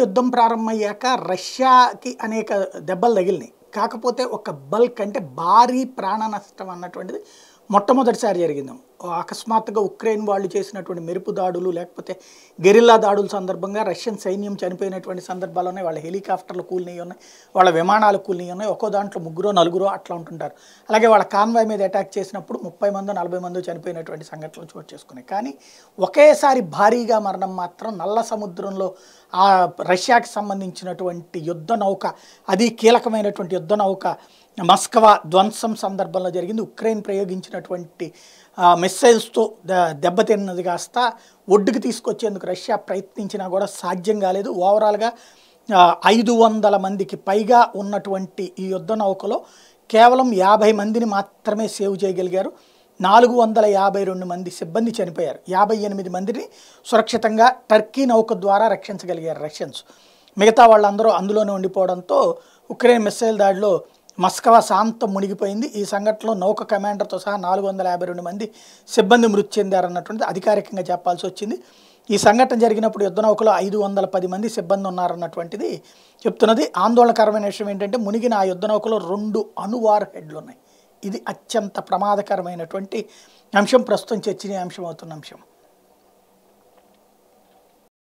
యుద్ధం ప్రారంభమయ్యాక రష్యాకి అనేక దెబ్బలు తగిలినాయి కాకపోతే ఒక బల్క్ అంటే భారీ ప్రాణ నష్టం అన్నటువంటిది మొట్టమొదటిసారి జరిగింది అకస్మాత్తుగా ఉక్రెయిన్ వాళ్ళు చేసినటువంటి మెరుపు దాడులు లేకపోతే గెరిల్లా దాడుల సందర్భంగా రష్యన్ సైన్యం చనిపోయినటువంటి సందర్భాలు ఉన్నాయి వాళ్ళ హెలికాప్టర్లు కూలినవి ఉన్నాయి వాళ్ళ విమానాలు కూలినవి ఉన్నాయి ఒక్కో దాంట్లో ముగ్గురో నలుగురో అట్లా ఉంటుంటారు అలాగే వాళ్ళ కాన్వాయ్ మీద అటాక్ చేసినప్పుడు ముప్పై మంది నలభై మంది చనిపోయినటువంటి సంఘటనలు చోటు చేసుకున్నాయి కానీ ఒకేసారి భారీగా మరణం మాత్రం నల్ల సముద్రంలో ఆ రష్యాకి సంబంధించినటువంటి యుద్ధ నౌక అది కీలకమైనటువంటి యుద్ధ నౌక మస్కవా ధ్వంసం సందర్భంలో జరిగింది ఉక్రెయిన్ ప్రయోగించినటువంటి మిస్సైల్స్తో దెబ్బతిన్నది కాస్త ఒడ్డుకు తీసుకొచ్చేందుకు రష్యా ప్రయత్నించినా కూడా సాధ్యం కాలేదు ఓవరాల్గా ఐదు వందల మందికి పైగా ఉన్నటువంటి ఈ యుద్ధ నౌకలో కేవలం యాభై మందిని మాత్రమే సేవ్ చేయగలిగారు నాలుగు వందల యాభై రెండు మంది సిబ్బంది చనిపోయారు యాభై ఎనిమిది మందిని సురక్షితంగా టర్కీ నౌక ద్వారా రక్షించగలిగారు రష్యన్స్ మిగతా వాళ్ళందరూ అందులోనే ఉండిపోవడంతో ఉక్రెయిన్ మిస్సైల్ దాడిలో మస్కవా శాంతం మునిగిపోయింది ఈ సంఘటనలో నౌక కమాండర్తో సహా నాలుగు వందల యాభై రెండు మంది సిబ్బంది మృతి చెందారన్నటువంటిది అధికారికంగా చెప్పాల్సి వచ్చింది ఈ సంఘటన జరిగినప్పుడు యుద్ధ నౌకలో ఐదు వందల పది మంది సిబ్బంది ఉన్నారన్నటువంటిది చెప్తున్నది ఆందోళనకరమైన విషయం ఏంటంటే మునిగిన ఆ యుద్ధ నౌకలో రెండు అణువార్ హెడ్లు ఉన్నాయి ఇది అత్యంత ప్రమాదకరమైనటువంటి అంశం ప్రస్తుతం చర్చనీయాంశం అవుతున్న అంశం